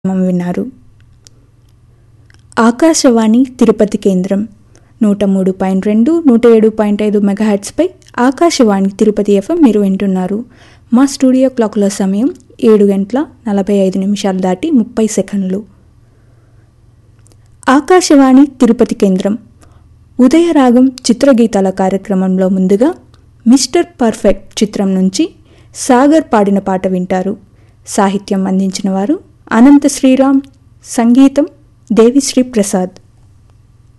కార్యక్రమం విన్నారు ఆకాశవాణి తిరుపతి కేంద్రం నూట మూడు పాయింట్ రెండు నూట ఏడు పాయింట్ ఐదు మెగాహెట్స్పై ఆకాశవాణి తిరుపతి ఎఫ్ఎం మీరు వింటున్నారు మా స్టూడియో క్లాకుల సమయం ఏడు గంటల నలభై ఐదు నిమిషాలు దాటి ముప్పై సెకండ్లు ఆకాశవాణి తిరుపతి కేంద్రం ఉదయరాగం చిత్రగీతాల కార్యక్రమంలో ముందుగా మిస్టర్ పర్ఫెక్ట్ చిత్రం నుంచి సాగర్ పాడిన పాట వింటారు సాహిత్యం అందించిన వారు అనంత శ్రీరామ్ సంగీతం దేవిశ్రీ ప్రసాద్